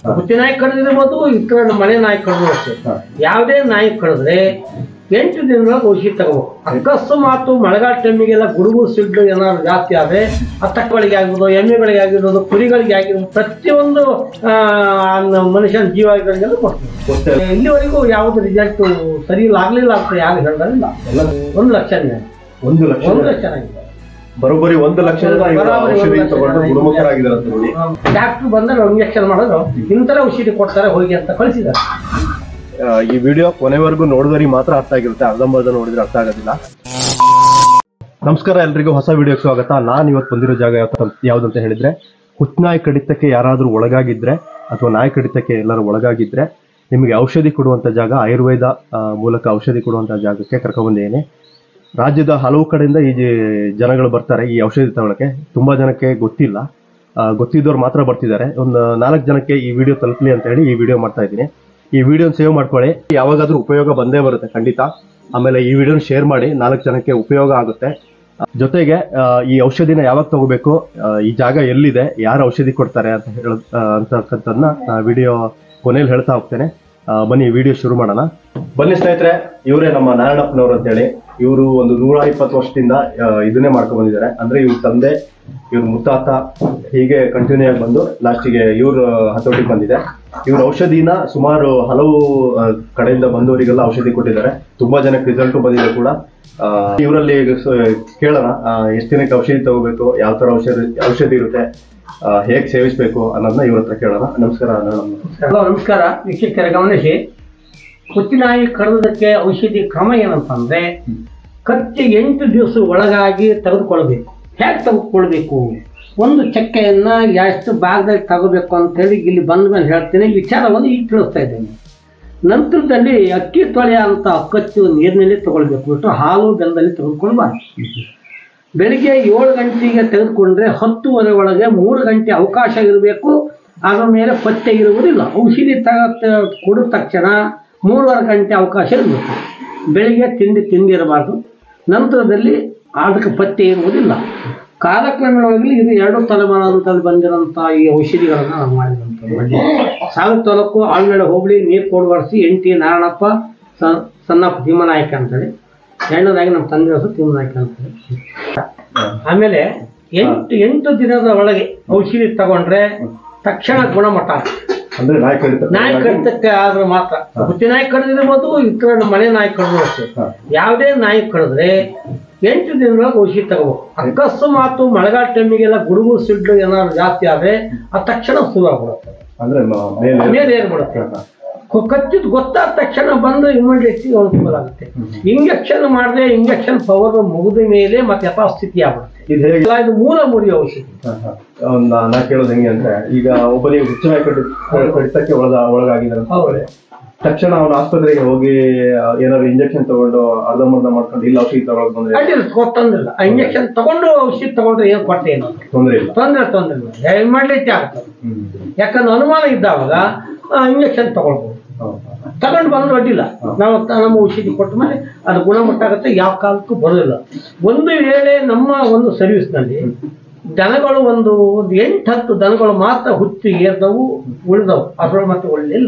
ಹುಚ್ಚು ನಾಯಿ ಕಡಿದಿರ್ಬೋದು ಇತರ ಮನೆ ನಾಯಿ ಕಡಿದ್ರು ಅಷ್ಟೇ ಹಾ. ಯಾವುದೇ ನಾಯಿ ಕಡಿದ್ರೆ ಎಂಟು ದಿನದೊಳಗೆ ಔಷಧಿ ತಗೋಬೇಕು ಅಕಸ್ಮಾತು ಮಳೆಗಾಲ ಟೈಮಿಗೆಲ್ಲ ಗುಡುಗು ಸಿಡ್ಲು ಏನಾದ್ರು ಜಾಸ್ತಿ ಆದ್ರೆ ಹತ್ತಕ್ಕಗಳಿಗೆ ಆಗಿರ್ಬೋದು ಎಮ್ಮೆಗಳಿಗೆ ಆಗಿರ್ಬೋದು ಕುರಿಗಳಿಗೆ ಆಗಿರ್ಬೋದು ಪ್ರತಿಯೊಂದು ಆ, ನ- ಮನುಷ್ಯನ ಜೀವಗಳಿಗೆಲ್ಲ ಕೊಡ್ತೀವಿ ಗೊತ್ತೇ ಇಲ್ಲ. ಇಲ್ಲಿವರೆಗೂ ಯಾವ್ದು ರಿಸಲ್ಟ್ ಸರಿ ಇಲ್ಲ ಆಗ್ಲಿಲ್ಲ ಅಂತ ಯಾರು ಹೇಳಿಲ್ಲ ಎಲ್ಲ ಒಂದು ಲಕ್ಷನೇ ಒಂದು ಲಕ್ಷ ಒಂದು ಲಕ್ಷ ಆಗಿದೆ ಬರೋಬ್ಬರಿ ಒಂದು ಲಕ್ಷ ಜನ ಇವ್ರು ಬರೋಬ್ಬರಿ ಒಂದು ಔಷಧಿ ಲಕ್ಷ ತಗೊಂಡು ಜನ ಗುಣಮುಖರಾಗಿದ್ದಾರೆ ನೋಡಿ ಡಾಕ್ಟರ್ ಬಂದ್ರೆ ಇಂಜೆಕ್ಷನ್ ಮಾಡೋದು ಇಂಥರ ಔಷಧಿ ಕೊಡ್ತಾರೆ ಹೋಗಿ ಅಂತ ಕಳಿಸಿದ್ದಾರೆ ಆ, ಈ ವಿಡಿಯೋ ಕೊನೆವರೆಗೂ ನೋಡಿದವರಿಗೆ ಮಾತ್ರ ಅರ್ಥ ಆಗಿರುತ್ತೆ ಅರ್ಧಂಬರ್ಧ ನೋಡಿದ್ರೆ ಅರ್ಥ ಆಗೋದಿಲ್ಲ ನಮಸ್ಕಾರ ಎಲ್ರಿಗೂ ಹೊಸ ವಿಡಿಯೋಗೆ ಸ್ವಾಗತ ನಾನು ಇವತ್ತು ಬಂದಿರೋ ಜಾಗ ಯಾವ ಯಾವ್ದಂತ ಹೇಳಿದ್ರೆ ಹುಚ್ಚನಾಯಿ ಕಡಿತಕ್ಕೆ ಯಾರಾದ್ರೂ ಒಳಗಾಗಿದ್ರೆ ಅಥವಾ ನಾಯಿ ಕಡಿತಕ್ಕೆ ಎಲ್ಲರೂ ಒಳಗಾಗಿದ್ರೆ ನಿಮಗೆ ಔಷಧಿ ಕೊಡುವಂತ ಜಾಗ ಆಯುರ್ವೇದ ಆ, ಮೂಲಕ ಔಷಧಿ ಕೊಡುವಂತ ಜಾಗಕ್ಕೆ ಕರ್ಕೊಂಡ್ಬಂದಿದ್ದೀನಿ ರಾಜ್ಯದ ಹಲವು ಕಡೆಯಿಂದ ಈ ಜ- ಜನಗಳು ಬರ್ತಾರೆ ಈ ಔಷಧಿ ತಗೊಳಕ್ಕೆ ತುಂಬಾ ಜನಕ್ಕೆ ಗೊತ್ತಿಲ್ಲ ಆ, ಗೊತ್ತಿದ್ದವ್ರು ಮಾತ್ರ ಬರ್ತಿದ್ದಾರೆ ಒಂದು ನಾಲ್ಕು ಜನಕ್ಕೆ ಈ ವಿಡಿಯೋ ತಲುಪಲಿ ಅಂತ ಹೇಳಿ ಈ ವಿಡಿಯೋ ಮಾಡ್ತಾ ಇದ್ದೀನಿ ಈ ವಿಡಿಯೋನ ಸೇವ್ ಮಾಡ್ಕೊಳ್ಳಿ ಯಾವಾಗಾದ್ರೂ ಉಪಯೋಗ ಬಂದೇ ಬರುತ್ತೆ ಖಂಡಿತ ಆಮೇಲೆ ಈ ವಿಡಿಯೋನ ಶೇರ್ ಮಾಡಿ ನಾಲ್ಕು ಜನಕ್ಕೆ ಉಪಯೋಗ ಆಗುತ್ತೆ ಜೊತೆಗೆ ಆ, ಈ ಔಷಧಿನ ಯಾವಾಗ ತಗೋಬೇಕು ಆ, ಈ ಜಾಗ ಎಲ್ಲಿದೆ ಯಾರು ಔಷಧಿ ಕೊಡ್ತಾರೆ ಅಂತ ಹೇಳ ಆ, ಅಂತಕ್ಕಂಥದ್ದನ್ನ ವಿಡಿಯೋ ಕೊನೆಯಲ್ಲಿ ಹೇಳ್ತಾ ಹೋಗ್ತೇನೆ ಆ, ಬನ್ನಿ ವಿಡಿಯೋ ಶುರು ಮಾಡೋಣ ಬನ್ನಿ ಸ್ನೇಹಿತರೆ ಇವರೇ ನಮ್ಮ ನಾರಾಯಣಪ್ಪನವ್ರು ಅಂತ ಹೇಳಿ ಇವರು ಒಂದು ನೂರ ಇಪ್ಪತ್ತು ವರ್ಷದಿಂದ ಆ, ಇದನ್ನೇ ಮಾಡ್ಕೊಂಡ್ ಬಂದಿದ್ದಾರೆ ಅಂದ್ರೆ ಇವ್ರ ತಂದೆ ಇವ್ರ ಮುತ್ತಾತ ಹೀಗೆ ಕಂಟಿನ್ಯೂ ಆಗಿ ಬಂದು ಲಾಸ್ಟಿಗೆ ಇವ್ರ ಹತೋಟಿಗೆ ಬಂದಿದೆ ಇವ್ರ ಔಷಧಿನ ಸುಮಾರು ಹಲವು ಆ, ಕಡೆಯಿಂದ ಬಂದವರಿಗೆಲ್ಲ ಔಷಧಿ ಕೊಟ್ಟಿದ್ದಾರೆ ತುಂಬಾ ಜನಕ್ಕೆ ರಿಸಲ್ಟ್ ಬಂದಿದೆ ಕೂಡ ಆ, ಇವರಲ್ಲಿ ಸ- ಕೇಳೋಣ ಆ, ಎಷ್ಟು ದಿನಕ್ಕೆ ಔಷಧಿ ತಗೋಬೇಕು ಯಾವ ತರ ಔಷಧಿ ಔಷಧಿ ಇರುತ್ತೆ ಆ, ಹೇಗ್ ಸೇವಿಸ್ಬೇಕು ಅನ್ನೋದನ್ನ ಇವ್ರ ಹತ್ರ ಕೇಳೋಣ ನಮಸ್ಕಾರ ನಾರಾಯಣಮ್ಮ. ಹಲೋ ನಮಸ್ಕಾರ ವೀಕ್ಷಕರ ಗಮನಿಸಿ ಹುಚ್ಚಿನಾಯಿ ಕಡಿದಕ್ಕೆ ಔಷಧಿ ಕ್ರಮ ಏನಂತಂದ್ರೆ ಕಚ್ಚಿ ಎಂಟು ದಿವಸ ಒಳಗಾಗಿ ತೆಗೆದುಕೊಳ್ಬೇಕು ಹೇಗೆ ತೆಗೆದುಕೊಳ್ಬೇಕು ಒಂದು ಚಕ್ಕೆಯನ್ನ ಎಷ್ಟು ಭಾಗದಲ್ಲಿ ತಗೋಬೇಕು ಅಂತೇಳಿ ಇಲ್ಲಿ ಬಂದ ಮೇಲೆ ಹೇಳ್ತೀನಿ ವಿಚಾರವನ್ನು ಈಗ ತಿಳಿಸ್ತಾ ಇದ್ದೇನೆ ನಂತರದಲ್ಲಿ ಅಕ್ಕಿ ತೊಳೆ ಅಂತ ಕಚ್ಚು ನೀರಿನಲ್ಲಿ ತಗೊಳ್ಬೇಕು ಬಿಟ್ಟು ಹಾಲು ಬೆಲ್ಲದಲ್ಲಿ ತೆಗೆದುಕೊಳ್ಬಾರ್ದು ಬೆಳಿಗ್ಗೆ ಏಳು ಗಂಟೆಗೆ ತೆಗೆದುಕೊಂಡ್ರೆ ಹತ್ತುವರೆ ಒಳಗೆ ಮೂರು ಗಂಟೆ ಅವಕಾಶ ಇರಬೇಕು ಅದರ ಮೇಲೆ ಪತ್ತೆ ಇರುವುದಿಲ್ಲ ಔಷಧಿ ತಗ ಕೊಡಿದ ತಕ್ಷಣ ಮೂರುವರೆ ಗಂಟೆ ಅವಕಾಶ ಇರಬೇಕು ಬೆಳಿಗ್ಗೆ ತಿಂಡಿ ತಿಂದಿರಬಾರ್ದು ನಂತರದಲ್ಲಿ ಅದಕ್ಕೆ ಪತ್ತೆ ಇರುವುದಿಲ್ಲ ಕಾಲಕ್ರಮೇಣವಾಗಿ ಇದು ಎರಡು ತಲೆಮಾರಾಂತಲ್ಲಿ ಬಂದಿರೋಂಥ ಈ ಔಷಧಿಗಳನ್ನು ನಾವು ಮಾಡಿದಂಥದ್ದು ಸಾವಿರ ತಾಲೂಕು ಆಳ್ಮೇಲೆ ಹೋಬಳಿ ನೀರು ಕೋಡ್ಬರ್ಸಿ ಎಂಟಿ ನಾರಾಯಣಪ್ಪ ಸ- ಸಣ್ಣಪ್ಪ ಭೀಮನಾಯಕ ಅಂತೇಳಿ ಎರಡನೇದಾಗಿ ನಮ್ಮ ತಂದೆ ಹೆಸರು ಭೀಮನಾಯಕ ಅಂತೇಳಿ ಆಮೇಲೆ ಎಂಟು ಎಂಟು ದಿನದ ಒಳಗೆ ಔಷಧಿ ತಗೊಂಡ್ರೆ ತಕ್ಷಣ ಗುಣಮಟ್ಟ ಆಗುತ್ತೆ. ಅಂದ್ರೆ ನಾಯಿ ಕಡಿತ ನಾಯಿ ಕಡಿತಕ್ಕೆ ಆದ್ರೆ ಮಾತ್ರ ಹುಚ್ಚು ನಾಯಿ ಕಡಿದಿರ್ಬೋದು ಇತರ ಮನೆ ನಾಯಿ ಕಡಿದ್ರು ಅಷ್ಟೇ ಹಾ. ಯಾವುದೇ ನಾಯಿ ಕಡಿದ್ರೆ ಎಂಟು ದಿನದೊಳಗೆ ಔಷಧಿ ತಗೋಬೇಕು ಅಕಸ್ಮಾತು ಮಳೆಗಾಲ ಟೈಮಿಗೆಲ್ಲ ಗುಡುಗು ಸಿಡ್ಲು ಏನಾದ್ರು ಜಾಸ್ತಿ ಆದ್ರೆ ಆ ತಕ್ಷಣ ಶುರು ಆಗ್ಬಿಡುತ್ತೆ ಅಂದ್ರೆ ಮ- ಮೇಲೆ ಮೇಲೆ ಏರ್ಬಿಡುತ್ತೆ ಹಾ. ಕಚ್ಚಿದ್ ಗೊತ್ತಾದ ತಕ್ಷಣ ಬಂದು ಇಮಿಡಿಯೇಟ್ಲಿ ಅನುಕೂಲ ಆಗುತ್ತೆ ಇಂಜೆಕ್ಷನ್ ಮಾಡಿದ್ರೆ ಇಂಜೆಕ್ಷನ್ ಪವರ್ ಮುಗಿದ ಮೇಲೆ ಮತ್ತೆ ಯಥಾಸ್ಥಿತಿ ಆಗ್ಬಿಡುತ್ತೆ ಇದು ಹೇಗೆ ಇಲ್ಲ, ಇದು ಮೂಲ ಮುಡಿ ಔಷಧಿ ಹಾ, ಹಾ. ಅವ್ನ್ ನಾ ನಾ ಕೇಳೋದು ಹೆಂಗೆ ಅಂದ್ರೆ ಈಗ ಒಬ್ಬನಿಗೆ ಹುಚ್ಚು ನಾಯಿ ಕಡಿ ಕಡಿತಕ್ಕೆ ಒಳಗ ಒಳಗಾಗಿದ್ದಾರೆ ಅಂತ ಹೌದು. ತಕ್ಷಣ ಅವನ ಆಸ್ಪತ್ರೆಗೆ ಹೋಗಿ ಆ, ಏನಾದ್ರು ಇಂಜೆಕ್ಷನ್ ತಗೊಂಡು ಅರ್ಧಂಬರ್ಧ ಮಾಡ್ಕೊಂಡು ಇಲ್ಲ ಔಷಧಿ ತಗೊಳಕ್ ಬಂದ್ರೆ ಅಡ್ಡಿಲ್ಲ ತೊಂದ್ರಿಲ್ಲ ಇಂಜೆಕ್ಷನ್ ತಗೊಂಡು ಔಷಧಿ ತಗೊಂಡ್ರೆ ಏನು ಕೊಟ್ಟೆ ಏನು ತೊಂದ್ರೆ ಇಲ್ಲ ತೊಂದ್ರೆ ತೊಂದ್ರೆ ಇಲ್ಲ ಇಮಿಡಿಯೇಟ್ ಆಗ್ತದೆ ಹ್ಮ್. ಯಾಕಂದ್ರೆ ಅನುಮಾನ ಇದ್ದಾವಾಗ ಇಂಜೆಕ್ಷನ್ ತಗೊಳ್ಬೋದು ಹೌದು. ತಗೊಂಡು ಬಂದ್ರೆ ಅಡ್ಡಿಲ್ಲ ನಾವು ತ- ನಮ್ಮ ಔಷಧಿ ಕೊಟ್ಟ ಮೇಲೆ ಅದು ಗುಣಮಟ್ಟ ಆಗುತ್ತೆ ಯಾವ ಕಾಲಕ್ಕೂ ಬರೋದಿಲ್ಲ ಒಂದು ವೇಳೆ ನಮ್ಮ ಒಂದು ಸರ್ವಿಸ್ನಲ್ಲಿ ದನಗಳು ಒಂದು ಒಂದು ಎಂಟು ಹತ್ತು ದನಗಳು ಮಾತ್ರ ಹುಚ್ಚು ಏರ್ದವು ಉಳಿದವು ಅದ್ರೊಳಗೆ ಮತ್ತೆ ಉಳಿಲಿಲ್ಲ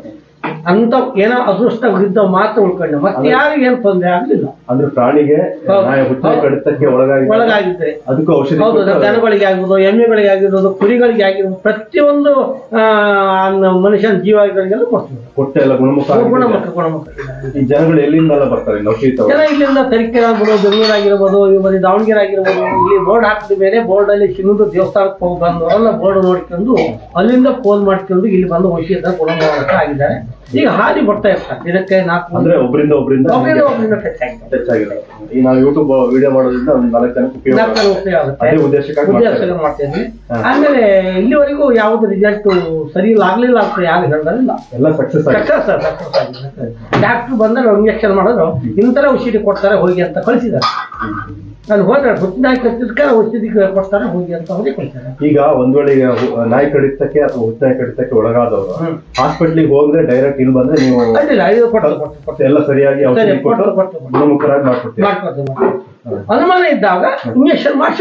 ಅಂತ ಏನೋ ಅದೃಷ್ಟ ಇದ್ದವು ಮಾತ್ರ ಉಳ್ಕೊಂಡೆ ಮತ್ತೆ ಯಾರಿಗೂ ಏನು ತೊಂದರೆ ಆಗಲಿಲ್ಲ ಅಂದ್ರೆ ಪ್ರಾಣಿಗೆ ಹೌದು. ನಾಯಿ ಹುಚ್ಚು ನಾಯಿ ಕಡಿತಕ್ಕೆ ಒಳಗಾಗಿ ಒಳಗಾಗಿದ್ರೆ ಅದಕ್ಕೂ ಔಷಧಿ ಹೌದು ಕೊಟ್ಟು ದನಗಳಿಗೆ ಆಗಿರ್ಬೋದು ಎಮ್ಮೆಗಳಿಗೆ ಆಗಿರ್ಬೋದು ಕುರಿಗಳಿಗೆ ಆಗಿರ್ಬೋದು ಪ್ರತಿಯೊಂದು ಆ, ನ- ಮನುಷ್ಯನ ಜೀವಗಳಿಗೆಲ್ಲ ಕೊಡ್ತೀವಿ ಕೊಟ್ಟೆ ಎಲ್ಲ ಗುಣಮುಖ ಆಗಿದೆ. ಗುಣಮುಖ ಗುಣಮುಖ ಈ ಜನಗಳು ಎಲ್ಲಿಂದೆಲ್ಲ ಬರ್ತಾರೆ ಇಲ್ಲಿ ಔಷಧಿ ತಗೊಂಡು ಜನ ಇಲ್ಲಿಂದ ತರೀಕೆರೆ ಆಗ್ಬೋದು ಬೆಂಗಳೂರು ಆಗಿರ್ಬೋದು ಇವತ್ತು ದಾವಣಗೆರೆ ಆಗಿರ್ಬೋದು ಇಲ್ಲಿ ಬೋರ್ಡ್ ಹಾಕಿದ ಮೇಲೆ ಬೋರ್ಡ್ ಅಲ್ಲಿ ಶಿವದು ದೇವಸ್ಥಾನಕ್ಕೆ ಹೋಗಿ ಬಂದವರೆಲ್ಲ ಬೋರ್ಡ್ ನೋಡ್ಕೊಂಡು ಅಲ್ಲಿಂದ ಫೋನ್ ಮಾಡ್ಕೊಂಡು ಇಲ್ಲಿ ಬಂದು ಔಷಧ ಗುಣಮುಖ ಆಗಿದ್ದಾರೆ ಈಗ ಹಾದಿ ಬರ್ತಾ ಇರ್ತಾರೆ ದಿನಕ್ಕೆ ನಾಲ್ಕು ಅಂದ್ರೆ ಒಬ್ಬರಿಂದ ಒಬ್ಬರಿಂದ ಒಬ್ಬರಿಂದ ಒಬ್ಬರಿಂದ ಟಚ್ ಆಗ್ತಾರೆ ಟಚ್ ಆಗಿರೋದು ಈ ನಾವು ಯೂಟ್ಯೂಬ್ ವಿಡಿಯೋ ಮಾಡೋದ್ರಿಂದ ಒಂದು ನಾಲ್ಕು ಜನಕ್ಕೆ ಉಪಯೋಗ ನಾಲ್ಕು ಜನ ಉಪಯೋಗ ಆಗುತ್ತೆ ಅದೇ ಉದ್ದೇಶಕ್ಕಾಗಿ ಮಾಡ್ತಾ ಉದ್ಯೋಗ ಇರೋದು. ಮಾಡ್ತಿದ್ವಿ ಹಾ. ಆಮೇಲೆ ಇಲ್ಲಿವರೆಗೂ ಯಾವ್ದು ರಿಸಲ್ಟ್ ಸರಿ ಇಲ್ಲ ಆಗ್ಲಿಲ್ಲ ಅಂತ ಯಾರು ಹೇಳಿಲ್ಲ ಎಲ್ಲ ಸಕ್ಸಸ್ ಆಗಿದೆ ಸಕ್ಸಸ್ ಸಕ್ಸಸ್ ಆಗಿದೆ ಡಾಕ್ಟರ್ ಬಂದ್ರೆ ಇಂಜೆಕ್ಷನ್ ಮಾಡೋದು ಇಂಥರ ಔಷಧಿ ಕೊಡ್ತಾರೆ ಹೋಗಿ ಅಂತ ಕಳಿಸಿದ್ದಾರೆ ನಾನು ಹೋದ್ರೆ ಹುಟ್ಟಿನಾಯಿ ಕಟ್ಟಿದ್ಕೆ ಔಷಧಿ ಕೊಡ್ತಾರೆ ಹೋಗಿ ಅಂತ ಹೋಗಿ ಕಳಿಸಿದ್ದಾರೆ ಈಗ ಒಂದ್ ವೇಳೆ ಈಗ ಹು- ನಾಯಿ ಕಡಿತಕ್ಕೆ ಅಥವಾ ಹುಚ್ಚನಾಯಿ ಕಡಿತಕ್ಕೆ ಒಳಗಾದವರು ಹ್ಮ್. ಹಾಸ್ಪಿಟ್ಲಿಗೆ ಹೋದ್ರೆ ಡೈರೆಕ್ಟ್ ಇಲ್ಲಿ ಬಂದ್ರೆ ನೀವು ಅಡ್ಡಿಲ್ಲ ಇದು ಕೊಟ್ಟು ಕೊಟ್ಟು ಕೊಟ್ಟು ಎಲ್ಲ ಸರಿಯಾಗಿ ಔಷಧಿ ಸರಿ, ಕೊಟ್ಟು ಕೊಟ್ಟು ಕೊಟ್ಟು ಕೊಟ್ಟು. ಗುಣಮುಖರಾಗಿ ಮಾಡ್ಕೊಡ್ತೀವಿ ಮಾಡ್ಕೊಡ್ತೀವಿ ಮಾಡ್ಕೊಡ್ತೀವಿ. ಅನುಮಾನ ಇದ್ದಾಗ ಇಂಜೆಕ್ಷನ್ ಮಾಡಿಸ್ಕೊಳ್ಬೋದು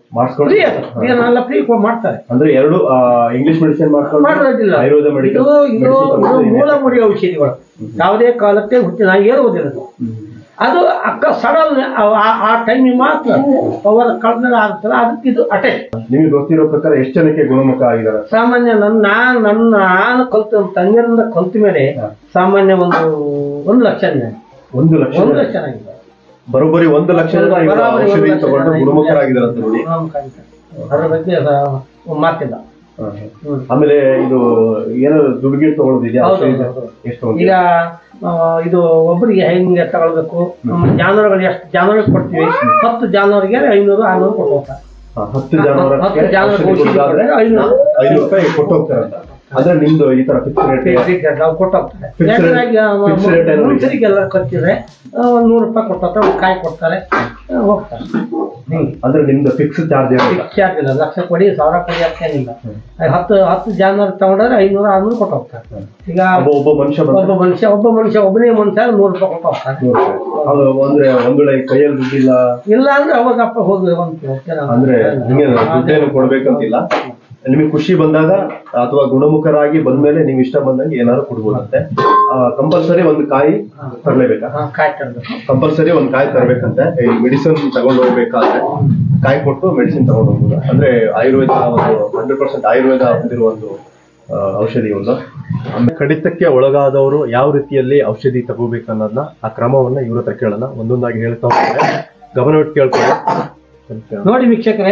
ಮಾಡಿಸ್ಕೊಂಡು ಫ್ರೀ ಅದು ಇದನ್ನೆಲ್ಲ ಫ್ರೀ ಮಾಡ್ತಾರೆ ಅಂದ್ರೆ ಎರಡು ಇಂಗ್ಲಿಷ್ ಮೆಡಿಸಿನ್ ಮಾಡ್ಕೊಂಡು ಮಾಡೋದಿಲ್ಲ ಆಯುರ್ವೇದ ಇದು ಮೆಡಿಕಲ್ ಇದು ಇದು ಮೂಲಮುಡಿ ಔಷಧಿಗಳು ಯಾವುದೇ ಕಾಲಕ್ಕೆ ಹುಟ್ಟಿನ ಏರುವುದಿಲ್ಲ ಅದು. ಅದು ಅಕ್ಕ ಸಡಲ್ ಆ ಟೈಮಿಗೆ ಮಾತ್ರ ಅವರ ಕಳೆದ ಆಗ್ತದೆ ಅದಕ್ಕೆ ಇದು ಅಟೆಸ್ಟ್ ನಿಮಗೆ ಗೊತ್ತಿರೋ ಪ್ರಕಾರ ಎಷ್ಟು ಜನಕ್ಕೆ ಗುಣಮುಖ ಆಗಿದ್ದಾರೆ ಸಾಮಾನ್ಯ ನನ್ನ ನಾನು ನನ್ನ ನಾನು ಕಲ್ತು ನನ್ನ ತಂಗಿಯರಿಂದ ಕಲ್ತ ಮೇಲೆ ಹಾ. ಸಾಮಾನ್ಯ ಸಾಮಾನ್ಯ ಒಂದು ಒಂದು ಲಕ್ಷ ಜನ. ಒಂದು ಲಕ್ಷ ಒಂದು ಜನ. ಲಕ್ಷ ಜನ ಇದ್ದಾರೆ. ಬರೋಬ್ಬರಿ ಒಂದು ಲಕ್ಷ ಜನ ಇವರು ಬರೋಬ್ಬರಿ ಒಂದು ಔಷಧಿ ಲಕ್ಷ ತಗೊಂಡು ಜನ ಗುಣಮುಖರಾಗಿದ್ದಾರೆ ಅಂತ ನೋಡಿ ಅದ್ರ ಬಗ್ಗೆ ಅದ- ಮಾತಿಲ್ಲ ಹ್ಮ್. ಆಮೇಲೆ ಇದು ಏನೋ ದುಡ್ಡು ತಗೊಳ್ಳೋದಿದೆಯಾ ಹೌದು, ಔಷಧಿ? ಹೌದು. ಎಷ್ಟು ಒಂದು? ಈಗ ಆ, ಇದು ಒಬ್ಬರಿಗೆ ಹೆಂಗೆ ತಗೊಳ್ಬೇಕು ನಮ್ಮ ಜಾನುವಾರುಗಳು ಎಷ್ಟು ಜಾನುವಾರು ಕೊಡ್ತೀವಿ ಹತ್ತು ಜಾನುವಾರಿಗೆ ಐನೂರು ಆರ್ನೂರು ಕೊಟ್ಟು ಹೋಗ್ತಾರೆ ಹಾ, ಹತ್ತು ಜಾನುವಾರಕ್ಕೆ ಹತ್ತು ಜಾನುವಾರು ಔಷಧಿ ಔಷಧಿ ಕೊಡೋದಾದ್ರೆ ಕೊಟ್ರೆ ಐನೂರು. ಐನೂರು ರೂಪಾಯಿ ಕೊಟ್ಟು ಹೋಗ್ತಾರಂತ ಅಂದ್ರೆ ನಿಮ್ದು ಈ ತರ ಫಿಕ್ಸ್ ರೇಟ್ ನಾವು ಕೊಟ್ಟು ಹೋಗ್ತಾರೆ Fixed rate- ಯಾಕಂದ್ರೆ fixed rate ಏನೋ ಇದೆ? ಮನುಷ್ಯರಿಗೆಲ್ಲ ಖರ್ಚಿದ್ರೆ ಒಂದು ನೂರು ರೂಪಾಯಿ ಕೊಟ್ಟು ಒಂದು ಕಾಯಿ ಕೊಡ್ತಾರೆ ಆ, ಹೋಗ್ತಾರೆ ಹಿಂಗೆ ಅಂದ್ರೆ ನಿಮ್ದು ಫಿಕ್ಸ್ ಚಾರ್ಜ್ ಏನಿಲ್ಲ ಶಿಕ್ಷೆ ಆಗಿಲ್ಲ ಲಕ್ಷ ಕೊಡಿ ಸಾವಿರ ಕೊಡಿ ಅಷ್ಟೇನಿಲ್ಲ ಹತ್ತು ಹತ್ತು ಜಾನುವಾರು ತಗೊಂಡ್ರೆ ಐನೂರು ಆರ್ನೂರು ಕೊಟ್ಟು ಹೋಗ್ತಾರೆ ಈಗ ಒಬ್ಬ ಒಬ್ಬ ಮನುಷ್ಯ ಬಂದ್ರೆ ಒಬ್ಬ ಮನುಷ್ಯ ಒಬ್ಬ ಮನುಷ್ಯ ಒಬ್ಬನೇ ಮನುಷ್ಯ ನೂರು ರೂಪಾಯಿ ಕೊಟ್ಟು ಹೋಗ್ತಾನೆ ನೂರು ರೂಪಾಯಿ. ಅದು ಅಂದ್ರೆ ಒಂದ್ ವೇಳೆ ಕೈಯಲ್ಲಿ ದುಡ್ಡಿಲ್ಲ ಇಲ್ಲ ಅಂದ್ರೆ ಅವಾಗ ಅಪ್ಪ ಹೋಗಿ ಒಂದು ಹೋಗ್ತೇನೆ ಅಂತ. ಅಂದ್ರೆ ನಿಮಗೆ ದುಡ್ಡೇನು ಕೊಡ್ಬೇಕಂತಿಲ್ಲ ನಿಮಗೆ ಖುಷಿ ಬಂದಾಗ ಅಥವಾ ಗುಣಮುಖರಾಗಿ ಬಂದ್ಮೇಲೆ ನೀವು ಇಷ್ಟ ಬಂದಂಗೆ ಏನಾದ್ರು ಕೊಡ್ಬೋದಂತೆ ಕಂಪಲ್ಸರಿ ಒಂದು ಕಾಯಿ ತರಲೇಬೇಕಾ ಹಾ, ಕಾಯಿ ತರ್ಬೇಕು. ಕಂಪಲ್ಸರಿ ಒಂದು ಕಾಯಿ ತರಬೇಕಂತೆ ಈ ಮೆಡಿಸಿನ್ ತಗೊಂಡು ಹೋಗ್ಬೇಕಾದ್ರೆ ಕಾಯಿ ಕೊಟ್ಟು ಮೆಡಿಸಿನ್ ತಗೊಂಡು ಹೋಗ್ಬೋದು ಅಂದ್ರೆ ಆಯುರ್ವೇದ ಒಂದು ಹಂಡ್ರೆಡ್ ಪರ್ಸೆಂಟ್ ಆಯುರ್ವೇದ ಹೊಂದಿರುವ ಒಂದು ಆ, ಔಷಧಿ ಒಂದು ಆಮೇಲೆ ಕಡಿತಕ್ಕೆ ಒಳಗಾದವರು ಯಾವ ರೀತಿಯಲ್ಲಿ ಔಷಧಿ ತಗೋಬೇಕು ಅನ್ನೋದನ್ನ ಆ ಕ್ರಮವನ್ನ ಇವ್ರ ಹತ್ರ ಕೇಳೋಣ ಒಂದೊಂದಾಗಿ ಹೇಳ್ತಾ ಹೋಗ್ತಾರೆ ಗಮನವಿಟ್ಟು ಕೇಳ್ಕೊಳ್ಳಿ ನೋಡಿ ವೀಕ್ಷಕರೇ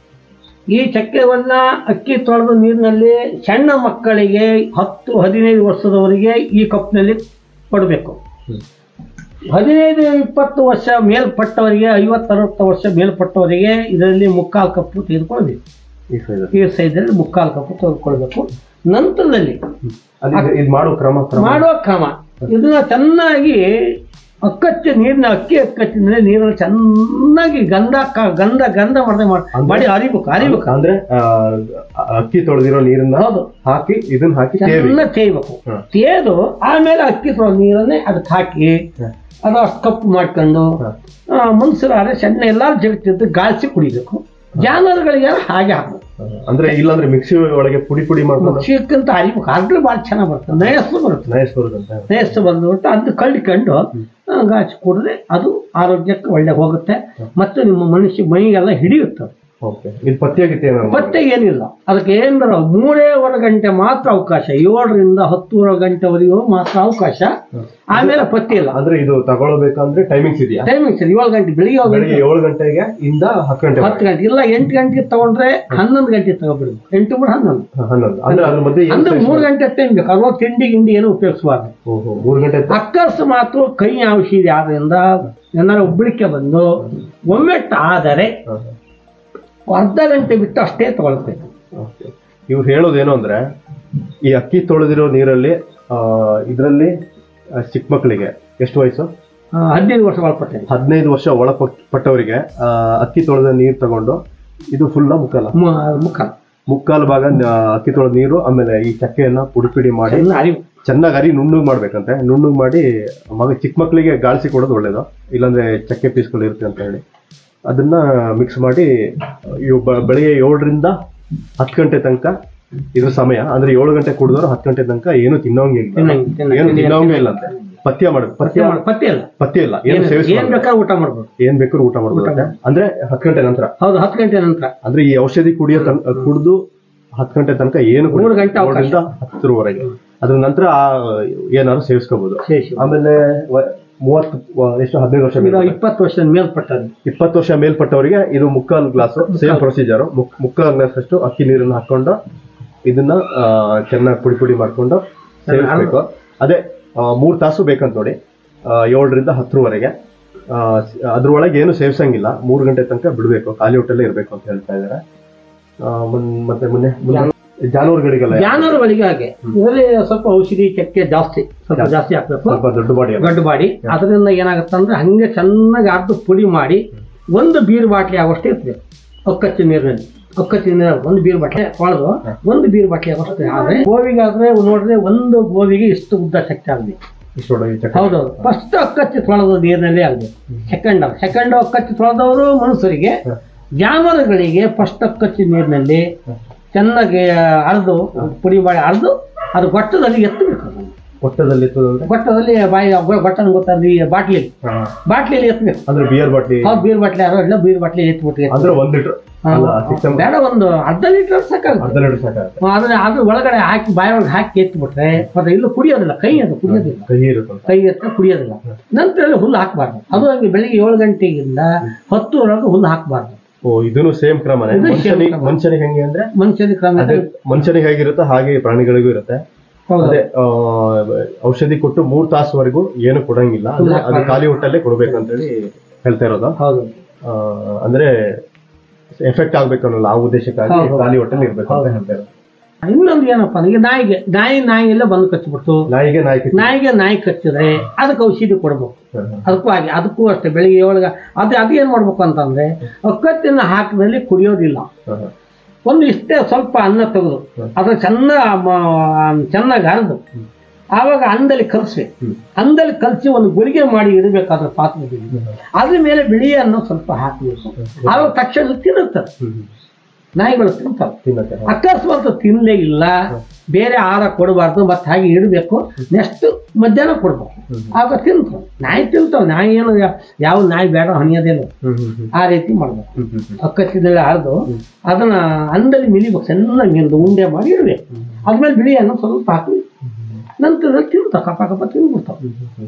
ಈ ಚಕ್ಕೆವನ್ನ ಅಕ್ಕಿ ತೊಳೆದ ನೀರಿನಲ್ಲಿ ಸಣ್ಣ ಮಕ್ಕಳಿಗೆ ಹತ್ತು ಹದಿನೈದು ವರ್ಷದವರೆಗೆ ಈ ಕಪ್ನಲ್ಲಿ ಕೊಡಬೇಕು ಹ್ಮ್. ಹದಿನೈದು ಇಪ್ಪತ್ತು ವರ್ಷ ಮೇಲ್ಪಟ್ಟವರಿಗೆ ಐವತ್ತು ಅರವತ್ತು ವರ್ಷ ಮೇಲ್ಪಟ್ಟವರಿಗೆ ಇದರಲ್ಲಿ ಮುಕ್ಕಾಲು ಕಪ್ಪು ತೆಗೆದುಕೊಳ್ಬೇಕು ಈ ಸೈಜ್ ಈ ಸೈಜಲ್ಲಿ ಮುಕ್ಕಾಲು ಕಪ್ಪು ತೆಗೆದುಕೊಳ್ಬೇಕು ನಂತರದಲ್ಲಿ ಅದು ಇದು ಮಾಡೋ ಕ್ರಮ ಕ್ರಮ ಮಾಡುವ ಕ್ರಮ ಇದನ್ನ ಚೆನ್ನಾಗಿ ಅಕ್ಕಚ್ಚ ನೀರಿನ ಅಕ್ಕಿ ಅಕ್ಕಚ್ಚಿನ ನೀರನ್ನು ಚೆನ್ನಾಗಿ ಗಂಧ ಕ- ಗಂಧ ಗಂಧ ಮಾಡದೆ ಮಾಡಿ ಮಾಡಿ ಅರಿಬೇಕು ಅರಿಬೇಕು ಅಂದ್ರೆ ಆ, ಅಕ್ಕಿ ತೊಳೆದಿರೋ ನೀರನ್ನ ಹೌದು ಹಾಕಿ ಇದನ್ನ ಹಾಕಿ ತೇವಿ ಚೆನ್ನಾಗಿ ತೇಯ್ಬೇಕು ಹ್ಮ್. ತೇದು ಆಮೇಲೆ ಅಕ್ಕಿ ತೊಳೆದ ನೀರನ್ನೇ ಅದಕ್ಕೆ ಹಾಕಿ ಹ್ಮ್. ಅದು ಅಷ್ಟು ಕಪ್ಪು ಮಾಡ್ಕೊಂಡು ಹ್ಮ್. ಮನುಷ್ಯರಾದ್ರೆ ಸಣ್ಣ ಎಲ್ಲಾರು ಜಗತ್ತಿದ್ದು ಗಾಳಿಸಿ ಕುಡಿಬೇಕು ಜಾನುವಾರುಗಳಿಗೆ ಹಾಗೆ ಹಾಕಬೇಕು ಅಂದ್ರೆ ಇಲ್ಲಾಂದ್ರೆ ಮಿಕ್ಸಿ ಒಳಗೆ ಪುಡಿ ಪುಡಿ ಮಾಡ್ಕೊಂಡು ಮುಖ್ಯಕ್ಕಿಂತ ಅರಿಬೇಕು ಅದ್ರ ಭಾಳ ಚೆನ್ನಾಗಿ ಬರ್ತದೆ ನಯಸ್ಸು ಬರುತ್ತೆ ನಯಸ್ ಬರುದಂತೆ ನೇಸ್ತು ಬಂದ್ಬಿಟ್ಟು ಅದು ಕಳ್ಕೊಂಡು ಗಾಚಿ ಕುಡಿದ್ರೆ ಅದು ಆರೋಗ್ಯಕ್ಕೆ ಒಳ್ಳೆ ಹೋಗುತ್ತೆ ಮತ್ತು ನಿಮ್ಮ ಮನುಷ್ಯ ಮೈಗೆಲ್ಲ ಹಿಡಿಯುತ್ತೆ ಅದು. ಓಕೆ ಇದು ಪಥ್ಯ ಗಿತ್ಯ ಏನಾದ್ರು ಮತ್ತೆ ಏನಿಲ್ಲ ಅದಕ್ಕೆ ಏನಾರ ಮೂರೇವರೆ ಗಂಟೆ ಮಾತ್ರ ಅವಕಾಶ ಏಳರಿಂದ ಹತ್ತೂವರೆ ಗಂಟೆವರೆಗೂ ಮಾತ್ರ ಅವಕಾಶ ಆಮೇಲೆ ಪತ್ತೆ ಇಲ್ಲ ಅಂದ್ರೆ ಇದು ತಗೊಳ್ಬೇಕಂದ್ರೆ ಟೈಮಿಂಗ್ಸ್ ಇದೆಯಾ ಟೈಮಿಂಗ್ಸ್ ಏಳು ಗಂಟೆ ಬೆಳಿಗ್ಗೆ ಏಳು ಬೆಳಿಗ್ಗೆ ಗಂಟೆ ಏಳು ಗಂಟೆಗೆ ಇಂದ ಹತ್ತು ಗಂಟೆ ಹತ್ತು ಗಂಟೆ ಇಲ್ಲ ಎಂಟು ಗಂಟೆಗೆ ತಗೊಂಡ್ರೆ ಹನ್ನೊಂದು ಗಂಟೆ ತಗೋಬಿಡ್ಬೇಕು ಎಂಟು ಬಿಡು ಹನ್ನೊಂದು ಹನ್ನೊಂದು ಅಂದ್ರೆ ಅದ್ರ ಮಧ್ಯೆ ಏನ್ ಅಂದ್ರೆ ಸೈಜ್ ಮೂರು ಗಂಟೆ ಟೈಮ್ ಬೇಕು ಅಲ್ವಾ ತಿಂಡಿ ಗಿಂಡಿ ಏನು ಉಪಯೋಗಿಸಬಾರ್ದು ಓಹೋ ಮೂರು ಗಂಟೆ ತ- ಅಕಸ್ಮಾತ್ ಕೈ ಔಷಧಿ ಆದ್ರಿಂದ ಏನಾರು ಉಬ್ಬಳಿಕೆ ಬಂದು ಒಮ್ಮೆಟ್ಟು ಆದರೆ ಹಾ, ಅರ್ಧ ಗಂಟೆ ಬಿಟ್ಟು ಅಷ್ಟೇ ತಗೊಳ್ಬೇಕು ಓಕೆ. ಇವ್ರು ಹೇಳೋದೇನು ಅಂದ್ರೆ ಈ ಅಕ್ಕಿ ತೊಳೆದಿರೋ ನೀರಲ್ಲಿ ಆ ಇದರಲ್ಲಿ ಆ, ಚಿಕ್ಕ ಮಕ್ಕಳಿಗೆ ಎಷ್ಟು ವಯಸ್ಸು ಆ, ಹದಿನೈದು ವರ್ಷ ಒಳಪಟ್ಟೆ ಹದಿನೈದು ವರ್ಷ ಒಳಪಟ್ಟವರಿಗೆ ಆ, ಅಕ್ಕಿ ತೊಳೆದ ನೀರು ತಗೊಂಡು ಇದು ಫುಲ್ಲ ಮುಕ್ಕಲ್ಲ ಮುಖ ಮುಕ್ಕಾಲು ಭಾಗ ಆ, ಅಕ್ಕಿ ತೊಳೆದ ನೀರು ಆಮೇಲೆ ಈ ಚಕ್ಕೆಯನ್ನ ಪುಡಿ ಪುಡಿ ಮಾಡಿ ಚೆನ್ನಾಗಿ ಅರಿವು ಚೆನ್ನಾಗಿ ಅರಿ ನುಣ್ಣಗೆ ಮಾಡ್ಬೇಕಂತೆ ನುಣ್ಣಗೆ ಮಾಡಿ ಮಗ ಚಿಕ್ಕ ಮಕ್ಕಳಿಗೆ ಗಾಳಿಸಿ ಕೊಡೋದು ಒಳ್ಳೇದು ಇಲ್ಲಾಂದ್ರೆ ಚಕ್ಕೆ ಪೀಸ್ಗಳು ಇರುತ್ತೆ ಅಂತ ಹೇಳಿ ಅದನ್ನ ಮಿಕ್ಸ್ ಮಾಡಿ ಇವು ಬ- ಬೆಳಿಗ್ಗೆ ಏಳರಿಂದ ಹತ್ತು ಗಂಟೆ ತನಕ ಇದು ಸಮಯ ಅಂದ್ರೆ ಏಳು ಗಂಟೆ ಕುಡಿದವರು ಹತ್ತು ಗಂಟೆ ತನಕ ಏನು ತಿನ್ನೋಂಗಿಲ್ಲ ತಿನ್ನಂಗ್- ತಿನ್ನಂಗ್- ಏನು ತಿನ್ನೋಂಗೇ ಇಲ್ಲ ಅಂತೆ ಪಥ್ಯ ಮಾಡ್ಬೇಕು ಪಥ್ಯ ಪತ್ತೆ ಮಾಡ್- ಪತ್ತೆ ಇಲ್ಲ ಪಥ್ಯ ಇಲ್ಲ ಏನು ಏನ್ ಸೇವಿಸ್ ಏನ್ ಬೇಕಾದ್ರೂ ಊಟ ಮಾಡ್ಬೋದು ಏನ್ ಬೇಕಾದ್ರೂ ಊಟ ಮಾಡ್ಬೋದು ಅಂದ್ರೆ ಹತ್ತು ಗಂಟೆ ನಂತರ ಹೌದು ಹತ್ತು ಗಂಟೆ ನಂತರ ಅಂದ್ರೆ ಈ ಔಷಧಿ ಕುಡಿಯೋ ತನ್ ಕುಡಿದು ಹತ್ತು ಗಂಟೆ ತನಕ ಏನು ಕುಡಿ- ಮೂರು ಗಂಟೆ ಅವಕಾಶ. ಏಳರಿಂದ ಹತ್ತರವರೆಗೆ ಅದ್ರ ನಂತರ ಆ ಏನಾದ್ರು ಸೇವಿಸ್ಕೋಬಹುದು ಶೇಷ ಆಮೇಲೆ ವ- ಮೂವತ್ತು ವ- ಎಷ್ಟು ಹದಿನೈದು ವರ್ಷ ಈಗ ಮೇಲೆ ಇಪ್ಪತ್ತು ವರ್ಷದ ಮೇಲ್ಪಟ್ಟದ್ದು ಇಪ್ಪತ್ತು ವರ್ಷ ಮೇಲ್ಪಟ್ಟವರಿಗೆ ಇದು ಮುಕ್ಕಾಲು ಗ್ಲಾಸ್ ಸೇಮ್ ಪ್ರೊಸೀಜರ್ ಮುಕ್ಕಾಲು ಗ್ಲಾಸ್ ಅಷ್ಟು ಅಕ್ಕಿ ನೀರನ್ನು ಹಾಕೊಂಡು ಇದನ್ನ ಆ, ಚೆನ್ನಾಗಿ ಪುಡಿ ಪುಡಿ ಮಾಡ್ಕೊಂಡು ಸೇವಿಸ್ಬೇಕು ಅದೇ ಆ, ಮೂರ್ ತಾಸು ಬೇಕಂತ ನೋಡಿ ಆ, ಏಳರಿಂದ ಹತ್ತರವರೆಗೆ ಆ, ಸ- ಅದ್ರೊಳಗೆ ಏನು ಸೇವಿಸಂಗಿಲ್ಲ ಮೂರು ಗಂಟೆ ತನಕ ಬಿಡಬೇಕು ಖಾಲಿ ಹೊಟ್ಟೆಲ್ಲೇ ಇರಬೇಕು ಅಂತ ಹೇಳ್ತಾ ಇದ್ದಾರೆ ಆ, ಮುನ್- ಮತ್ತೆ ಮೊನ್ನೆ ಮುಂದೆ ಜಾನುವಾರುಗಳಿಗೆಲ್ಲ ಜಾನುವಾರುಗಳಿಗೆ ಹಾಗೆ ಇದರಲ್ಲಿ ಸ್ವಲ್ಪ ಔಷಧಿ ಚಕ್ಕೆ ಜಾಸ್ತಿ ಸ್ವಲ್ಪ ಜಾಸ್ತಿ ಹಾಕ್ಬೇಕು ಸ್ವಲ್ಪ ದೊಡ್ಡ ಬಾಡಿ ಗಡ್ಡು ಬಾಡಿ ಅದರಿಂದ ಏನಾಗುತ್ತೆ ಅಂದ್ರೆ ಹಂಗೆ ಚೆನ್ನಾಗಿ ಅರ್ಧ ಪುಡಿ ಮಾಡಿ ಒಂದು ಬೀರ್ ಬಾಟ್ಲಿ ಆಗುವಷ್ಟು ಇರ್ತದೆ ಒಕ್ಕಚ್ಚು ನೀರಿನಲ್ಲಿ ಒಕ್ಕಚ್ಚು ನೀರು ಒಂದು ಬೀರ್ ಬಾಟ್ಲಿ ತೊಳೆದು ಒಂದು ಬೀರ್ ಬಾಟ್ಲಿ ಆಗುವಷ್ಟು ಆದ್ರೆ ಗೋವಿಗಾದ್ರೆ ನೋಡಿದ್ರೆ ಒಂದು ಗೋವಿಗೆ ಇಷ್ಟು ಉದ್ದ ಶಕ್ತಿ ಆಗಬೇಕು ಇಷ್ಟೊಳಗೆ ಚಕ್ಕ ಹೌದೌದು ಫಸ್ಟ್ ಅಕ್ಕಚ್ಚು ತೊಳೆದು ನೀರಿನಲ್ಲೇ ಆಗಬೇಕು ಸೆಕೆಂಡ್ ಸೆಕೆಂಡ್ ಅಕ್ಕಚ್ಚು ತೊಳೆದವರು ಮನುಷ್ಯರಿಗೆ ಜಾನುವಾರುಗಳಿಗೆ ಫಸ್ಟ್ ಕಚ್ಚಿ ನೀರಿನಲ್ಲಿ ಚೆನ್ನಾಗಿ ಅರ್ದು ಪುಡಿ ಮಾಡಿ ಅರ್ದು ಅದು ಗೊಟ್ಟದಲ್ಲಿ ಎತ್ತಬೇಕು ಅದನ್ನು. ಒಟ್ಟದಲ್ಲಿ ಎತ್ತೋದಂದ್ರೆ ಗೊಟ್ಟದಲ್ಲಿ ಬಾಯಿ ಗೊಟ್ಟನ ಗೊತ್ತಾದ್ರೆ ಈ ಬಾಟ್ಲಿ ಬಾಟ್ಲಿಯಲ್ಲಿ ಎತ್ತಬೇಕು ಅಂದ್ರೆ ಬಿಯರ್ ಬಾಟ್ಲಿ ಹೌದು ಬೀರ್ ಬಾಟ್ಲಿ ಯಾರೋ ಇಲ್ಲ ಬೀರ್ ಬಾಟ್ಲಿ ಎತ್ಬಿಟ್ಟು ಎತ್ತು. ಅಂದ್ರೆ ಒಂದ್ ಲೀಟರ್ ಹಾ, ಅಲ್ಲ ಸಿಕ್ಸ್ ಬೇಡ ಒಂದು ಅರ್ಧ ಲೀಟರ್ ಸಾಕಾಗುತ್ತೆ ಅರ್ಧ ಲೀಟರ್ ಸಾಕಾಗುತ್ತೆ ಅದನ್ನ ಅದ್ರ ಒಳಗಡೆ ಹಾಕಿ ಬಾಯಿ ಒಳಗೆ ಹಾಕಿ ಎತ್ಬಿಟ್ರೆ ಮತ್ತೆ ಇಲ್ಲೂ ಕುಡಿಯೋದಿಲ್ಲ ಕೈ ಅದು ಕುಡಿಯೋದಿಲ್ಲ ಕಹಿ ಇರುತ್ತೆ ಕೈ ಎತ್ತ ಕುಡಿಯೋದಿಲ್ಲ ನಂತರ ಅಲ್ಲಿ ಹುಲ್ಲು ಹಾಕಬಾರ್ದು ಅದು ಹಂಗೆ ಬೆಳಿಗ್ಗೆ ಏಳು ಗಂಟೆಗಿಂದ ಹತ್ತುವರೆಗೆ ಹುಲ್ಲು ಹಾಕಬಾರ್ದು ಓ ಇದನ್ನು ಸೇಮ್ ಕ್ರಮನೇ ಇದು same ಮನುಷ್ಯನಿಗೆ ಕ್ರಮ. ಮನುಷ್ಯನಿಗೆ ಹೆಂಗೆ ಅಂದ್ರೆ ಮನುಷ್ಯನ ಕ್ರಮ ಅದೇ ಮನುಷ್ಯನಿಗೆ ಹೇಗಿರುತ್ತೋ ಹಾಗೆ ಪ್ರಾಣಿಗಳಿಗೂ ಇರುತ್ತೆ ಹೌದು ಅದೇ ಆ, ಔಷಧಿ ಕೊಟ್ಟು ಮೂರ್ ತಾಸುವರೆಗೂ ಏನು ಕೊಡಂಗಿಲ್ಲ ಅಂದ್ರೆ ಅದು ಖಾಲಿ ಹೊಟ್ಟಲ್ಲೇ ಕೊಡ್ಬೇಕು ಅಂತೇಳಿ ಹೇಳ್ತಾ ಇರೋದು ಹೌದು ಆ, ಅಂದ್ರೆ ಎಫೆಕ್ಟ್ ಆಗ್ಬೇಕು ಅನ್ನೋಲ್ಲ ಆ ಉದ್ದೇಶಕ್ಕಾಗಿ ಹೌದು. ಖಾಲಿ ಹೊಟ್ಟೆಲಿ ಇರ್ಬೇಕು ಅಂತ ಹೇಳ್ತಾ ಇರೋದು ಇನ್ನೊಂದು ಏನಪ್ಪ ಈಗ ನಾಯಿಗೆ ನಾಯಿ ನಾಯಿ ಎಲ್ಲ ಬಂದು ಕಚ್ಚಿಬಿಡ್ತು ನಾಯಿಗೆ ನಾಯಿ ಕಿಚ್ಚು. ನಾಯಿಗೆ ನಾಯಿ ಕಚ್ಚಿದ್ರೆ ಅದಕ್ಕೆ ಔಷಧಿ ಕೊಡ್ಬೇಕು ಹ್ಮ್, ಹ್ಮ್. ಅದಕ್ಕೂ ಹಾಗೆ ಅದಕ್ಕೂ ಅಷ್ಟೇ ಬೆಳಿಗ್ಗೆ ಏಳಗ ಅದು ಅದೇನ್ ಮಾಡ್ಬೇಕು ಅಂತಂದ್ರೆ ಕತ್ತಿನ ಹಾಕಿದಲ್ಲಿ ಕುಡಿಯೋದಿಲ್ಲ ಹ್ಮ್, ಹ್ಮ್. ಒಂದು ಇಷ್ಟೇ ಸ್ವಲ್ಪ ಅನ್ನ ತೆಗೆದು ಅದ್ರ ಚೆನ್ನ ಮ- ಚೆನ್ನಾಗಿ ಹರಿದು ಆವಾಗ ಅನ್ನದಲ್ಲಿ ಕಲಸ್ಬೇಕು ಹ್ಮ್. ಅನ್ನದಲ್ಲಿ ಕಲಸಿ ಒಂದು ಗುಳಿಗೆ ಮಾಡಿ ಇಡಬೇಕು ಅದ್ರ ಪಾತ್ರದಲ್ಲಿ ಅದ್ರ ಮೇಲೆ ಬಿಳಿ ಅನ್ನ ಸ್ವಲ್ಪ ಹಾಕಬೇಕು ಆವಾಗ ತಕ್ಷಣ ತಿನ್ನುತ್ತದೆ ಹ್ಮ್, ಹ್ಮ್. ನಾಯಿಗಳು ತಿಂತವೆ ತಿನ್ನತ್ತೆ ಹಾ. ಅಕಸ್ಮಾತ್ ತಿನ್ನಲೇ ಇಲ್ಲ ಬೇರೆ ಆಹಾರ ಕೊಡಬಾರ್ದು ಮತ್ತೆ ಹಾಗೆ ಇಡಬೇಕು ನೆಕ್ಸ್ಟ್ ಮಧ್ಯಾಹ್ನ ಕೊಡ್ಬೇಕು ಹ್ಮ್. ಆಗ ತಿಂತವೆ ನಾಯಿ ತಿಂತಾವೆ ನಾಯಿ ಏನು ಯಾ- ಯಾವ ನಾಯಿ ಬೇಡ ಹಣಿಯೋದಿಲ್ಲ ಹ್ಮ್, ಹ್ಮ್, ಹ್ಮ್. ಆ ರೀತಿ ಮಾಡ್ಬೇಕು ಹ್ಮ್, ಹ್ಮ್, ಹ್ಮ್. ಅಕ್ಕತ್ತಿದಲ್ಲಿ ಹರಿದು ಅದನ್ನ ಅಂದಲ್ಲಿ ಮಿಲಿಬೇಕು ಚೆನ್ನಾಗಿ ಒಂದು ಉಂಡೆ ಮಾಡಿ ಇಡಬೇಕು ಅದ್ಮೇಲೆ ಬಿಳಿ ಅನ್ನ ಸ್ವಲ್ಪ ಹಾಕಿ ನಂತರದಲ್ಲಿ ತಿಂತಾವೆ ಕಪ ಕಪ ತಿಂದ್ಬಿಡ್ತಾವೆ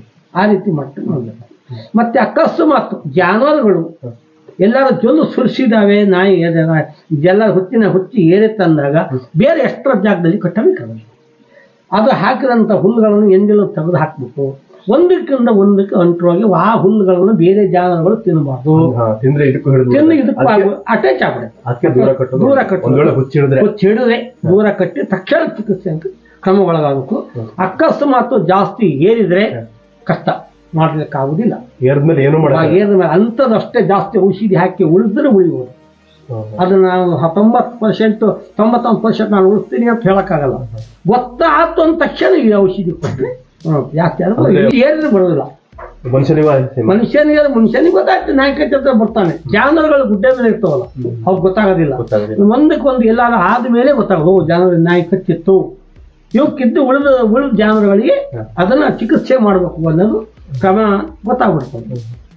ಆ ರೀತಿ ಮಾಡ್ಕೊಂಡು ಮಾಡ್ಬೇಕು ಮತ್ತೆ ಅಕಸ್ಮಾತ್ ಜಾನುವಾರುಗಳು ಎಲ್ಲಾರು ಜೊಲ್ಲು ಸುರಿಸಿದಾವೆ ನಾಯಿ ಎದೆ- ಎಲ್ಲ ಹುಚ್ಚಿನ ಹುಚ್ಚಿ ಏರಿ ತಂದಾಗ ಬೇರೆ ಎಷ್ಟರ ಜಾಗದಲ್ಲಿ ಕಟ್ಟಬೇಕಾಗುತ್ತೆ ಅದು ಹಾಕಿದಂಥ ಹುಲ್ಲುಗಳನ್ನು ಎಂದಿಲು ತೆಗೆದು ಹಾಕ್ಬಿಟ್ಟು ಒಂದಕ್ಕಿಂತ ಒಂದಕ್ಕೆ ಅಂಟುವಾಗಿ ಆ ಹುಲ್ಲುಗಳನ್ನು ಬೇರೆ ಜಾನುವಾರುಗಳು ತಿನ್ನಬಾರ್ದು ಹಾ, ತಿಂದ್ರೆ ಇದಕ್ಕೂ ಹಿಡಿದು ತಿಂದು ಇದಕ್ಕೂ ಅಟ್ಯಾಚ್ ಆಗ್ಬಿಡುತ್ತೆ ಅದಕ್ಕೆ ದೂರ ಕಟ್ಟೋದು ದೂರ ಕಟ್ಟೋದು. ಒಂದ್ ವೇಳೆ ಹುಚ್ಚಿಡಿದ್ರೆ ಹುಚ್ಚು ಹಿಡಿದ್ರೆ ದೂರ ಕಟ್ಟಿ ತಕ್ಷಣ ಚಿಕಿತ್ಸೆ ಅಂತ ಕ್ರಮ ಒಳಗಾಗಬೇಕು ಅಕಸ್ಮಾತ್ ಜಾಸ್ತಿ ಏರಿದ್ರೆ ಕಷ್ಟ ಮಾಡ್ಲಿಕ್ಕೆ ಆಗುದಿಲ್ಲ ಏರ್ದ್ಮೇಲೆ ಏನು ಆ ಮಾಡಲ್ಲ ಏರಿದ ಮೇಲೆ ಅಂಥದಷ್ಟೇ ಜಾಸ್ತಿ ಔಷಧಿ ಹಾಕಿ ಉಳಿದ್ರೆ ಉಳಿಬೋದು ಅದು ನಾನು ತೊಂಬತ್ತು ಪರ್ಸೆಂಟ್ ತೊಂಬತ್ತೊಂದು ಪರ್ಸೆಂಟ್ ನಾನು ಉಳಿಸ್ತೀನಿ ಅಂತ ಹೇಳಕ್ಕಾಗಲ್ಲ ಗೊತ್ತಾಯ್ತು ಅಂದ ತಕ್ಷಣ ಈ ಔಷಧಿ ಕೊಟ್ಟರೆ ಜಾಸ್ತಿ ಆದ್ರೆ ಅಂದ್ರೆ- ಏರಿದ್ರೆ ಬರೋದಿಲ್ಲ ಮನುಷ್ಯನಿಗೂ ಅಷ್ಟೇ. ಮನುಷ್ಯನಿಗೆ ಮನುಷ್ಯನಿಗೆ ಗೊತ್ತಾಗ್ತದೆ ನಾಯಿ ಕಚ್ಚತ್ರ ಬರ್ತಾನೆ ಜಾನುವಾರುಗಳು ಗುಡ್ಡೆ ಮೇಲೆ ಇರ್ತಾವಲ್ಲ ಅವ್ರು ಗೊತ್ತಾಗೋದಿಲ್ಲ ಗೊತ್ತಾಗೋದಿಲ್ಲ ಒಂದಕ್ಕೆ ಒಂದು ಎಲ್ಲಾರು ಆದ್ಮೇಲೆ ಗೊತ್ತಾಗೋದು ಓ ಜಾನುವಾರು ನಾಯಿ ಕಚ್ಚಿತ್ತು ಇವಕ್ಕಿದ್ದು ಉಳಿದ ಉಳಿದ ಜಾನುವಾರುಗಳಿಗೆ ಹ. ಅದನ್ನ ಚಿಕಿತ್ಸೆ ಮಾಡಬೇಕು ಅನ್ನೋದು ಕ್ರಮ ಗೊತ್ತಾಗ್ಬಿಡ್ತದೆ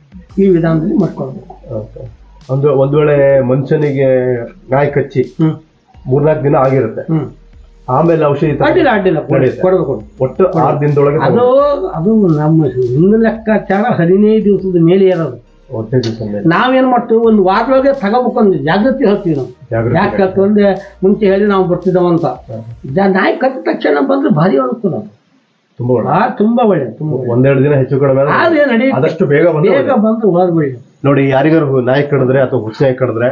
ಈ ವಿಧಾನದಲ್ಲಿ ಮಾಡ್ಕೊಳ್ಬೇಕು Okay. ಒಂದು ಒಂದ್ ವೇಳೆ ಮನುಷ್ಯನಿಗೆ ನಾಯಿ ಕಚ್ಚಿ ಹ್ಮ್ ಮೂರ್ನಾಲ್ಕು ದಿನ ಆಗಿರುತ್ತೆ ಹ್ಮ್ ಆಮೇಲೆ ಔಷಧಿ ತಗೊಂಡು ಅಡ್ಡಿಲ್ಲ ಅಡ್ಡಿಲ್ಲ ಕೊಡು, ನಡೆಯುತ್ತೆ. ಕೊಡ್ಬೇಕು ಒಟ್ಟು ಆರು ದಿನದೊಳಗೆ ಅದು ಅದು ನಮ್ಮ ಹಿಂದಿನ ಲೆಕ್ಕಾಚಾರ ಹದಿನೈದು ದಿವಸದ ಮೇಲೆ ಇರೋದು ಒಂದೇ ದಿವಸ ಮೇಲೆ ನಾವೇನ್ ಮಾಡ್ತೀವಿ ಒಂದು ವಾರದೊಳಗೆ ತಗೋಬೇಕು ಒಂದು ಜಾಗೃತಿ ಹೇಳ್ತೀವಿ ನಾವು ಜಾಗೃತಿ ಯಾಕೆ ಹೇಳ್ತೀವಿ ಮುಂಚೆ ಹೇಳಿ ನಾವು ಬರ್ತಿದ್ದೇವಂತ ಜ- ನಾಯಿ ಕಟ್ಟಿದ ತಕ್ಷಣ ಬಂದ್ರೆ ಭಾರಿ ಅನುಕೂಲ ಅದು. ತುಂಬಾ ಒಳ್ಳೆ ಆ ತುಂಬಾ ಒಳ್ಳೆ ತುಂಬಾ ಒಳ್ಳೆ ಒಂದೆರಡು ದಿನ ಹೆಚ್ಚು ಕಡಿಮೆ ಆದ್ರೆ ಆದ್ರೆ ನಡೆಯುತ್ತೆ ಆದಷ್ಟು ಬೇಗ ಬಂದ್ರೆ ಬೇಗ ಒಳ್ಳೆ. ಬಂದ್ರೆ ಹೋದ್ ಒಳ್ಳೆ ನೋಡಿ ಯಾರಿಗಾರು ನಾಯಿ ಕಡಿದ್ರೆ ಅಥವಾ ಹುಚ್ಚು ನಾಯಿ ಕಡಿದ್ರೆ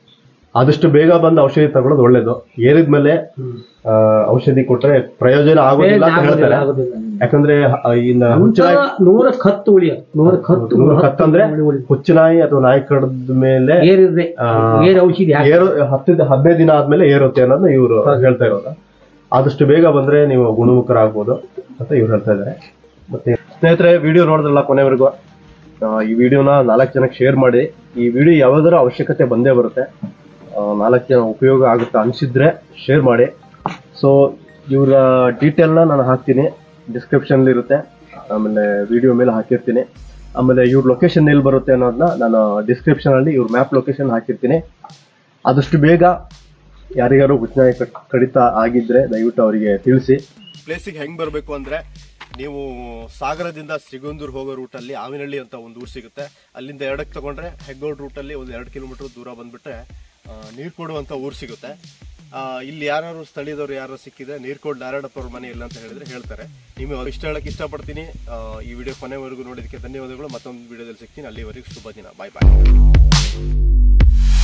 ಆದಷ್ಟು ಬೇಗ ಬಂದು ಔಷಧಿ ತಗೊಳ್ಳೋದು ಒಳ್ಳೇದು ಏರಿದ್ಮೇಲೆ ಆ, ಔಷಧಿ ಕೊಟ್ರೆ ಪ್ರಯೋಜನ ಆಗೋದಿಲ್ಲ ಅಂತ ಹೇಳ್ತಾರೆ ಯಾಕಂದ್ರೆ ಆ, ಇನ್ನ ಹುಚ್ಚು ನಾಯಿ ನೂರಕ್ಕೆ ಹತ್ತು ಉಳಿಯೋದು ನೂರಕ್ಕೆ ಹತ್ತು ನೂರಕ್ಕೆ ಹತ್ತು ಅಂದ್ರೆ ಉಳಿ ಉಳಿ. ಹುಚ್ಚು ನಾಯಿ ಅಥವಾ ನಾಯಿ ಕಡ್ದ ಮೇಲೆ ಏರಿದ್ರೆ ಆ, ಏರ್ ಔಷಧಿ ಹಾಕಿ ಏರು ಹತ್ತಿದ ಹದಿನೈದು ದಿನ ಆದ್ಮೇಲೆ ಏರುತ್ತೆ ಅನ್ನೋದನ್ನ ಇವರು ಹೇಳ್ತಾ ಇರೋದು ಆದಷ್ಟು ಬೇಗ ಬಂದ್ರೆ ನೀವು ಗುಣಮುಖರಾಗ್ಬೋದು ಅಂತ ಇವ್ರು ಹೇಳ್ತಾ ಇದ್ದಾರೆ ಮತ್ತೆ ಸ್ನೇಹಿತರೆ ವಿಡಿಯೋ ನೋಡಿದ್ರಲ್ಲ ಕೊನೆವರೆಗೂ ಆ, ಈ ವಿಡಿಯೋನ ನಾಲ್ಕು ಜನಕ್ಕೆ ಶೇರ್ ಮಾಡಿ ಈ ವಿಡಿಯೋ ಯಾವ್ದಾದ್ರು ಅವಶ್ಯಕತೆ ಬಂದೇ ಬರುತ್ತೆ ಆ, ನಾಲ್ಕು ಜನ ಉಪಯೋಗ ಆಗುತ್ತೆ ಅನ್ಸಿದ್ರೆ ಶೇರ್ ಮಾಡಿ ಸೊ ಇವರ ಡೀಟೇಲ್ನ ನಾನು ಹಾಕ್ತೀನಿ ಡಿಸ್ಕ್ರಿಪ್ಷನ್ ಇರುತ್ತೆ ಆಮೇಲೆ ವಿಡಿಯೋ ಮೇಲೆ ಹಾಕಿರ್ತೀನಿ ಆಮೇಲೆ ಇವ್ರ ಲೊಕೇಶನ್ ಎಲ್ಲಿ ಬರುತ್ತೆ ಅನ್ನೋದನ್ನ ನಾನು ಡಿಸ್ಕ್ರಿಪ್ಷನ್ ಅಲ್ಲಿ ಇವ್ರ ಮ್ಯಾಪ್ ಲೊಕೇಶನ್ ಹಾಕಿರ್ತೀನಿ ಆದಷ್ಟು ಬೇಗ ಯಾರಿಗಾರು ಹುಚ್ಚನಾಯಿ ಕಟ್- ಕಡಿತ ಆಗಿದ್ರೆ ದಯವಿಟ್ಟು ಅವರಿಗೆ ತಿಳಿಸಿ ಪ್ಲೇಸಿಗೆ ಹೆಂಗ್ ಬರಬೇಕು ಅಂದ್ರೆ ನೀವು ಸಾಗರದಿಂದ ಸಿಗುಂದೂರ್ ಹೋಗೋ ರೂಟಲ್ಲಿ ಆವಿನಹಳ್ಳಿ ಅಂತ ಒಂದು ಊರು ಸಿಗುತ್ತೆ ಅಲ್ಲಿಂದ ಎರಡಕ್ಕೆ ತಗೊಂಡ್ರೆ ಹೆಗ್ಗೋಡ್ ರೂಟಲ್ಲಿ ಒಂದು ಎರಡು ಕಿಲೋಮೀಟರ್ ದೂರ ಬಂದ್ಬಿಟ್ರೆ ನೀರು ಕೊಡುವಂತ ಊರು ಸಿಗುತ್ತೆ ಆ, ಇಲ್ಲಿ ಯಾರು ಸ್ಥಳೀಯದವ್ರು ಯಾರು ಸಿಕ್ಕಿದ್ರೆ ನೀರ್ಕೋಡ್ ನಾರಾಯಣಪ್ಪ ಅವ್ರ ಮನೆ ಇಲ್ಲ ಅಂತ ಹೇಳಿದ್ರೆ ಹೇಳ್ತಾರೆ ನಿಮಗೆ ಇಷ್ಟ ಹೇಳಕ್ ಇಷ್ಟಪಡ್ತೀನಿ ಆ, ಈ ವಿಡಿಯೋ ಕೊನೆವರೆಗೂ ನೋಡಿದಕ್ಕೆ ಧನ್ಯವಾದಗಳು ಮತ್ತೊಂದು ವಿಡಿಯೋದಲ್ಲಿ ಸಿಗ್ತೀನಿ ಅಲ್ಲಿವರೆಗೂ ಶುಭ ದಿನ ಬಾಯ್ ಬಾಯ್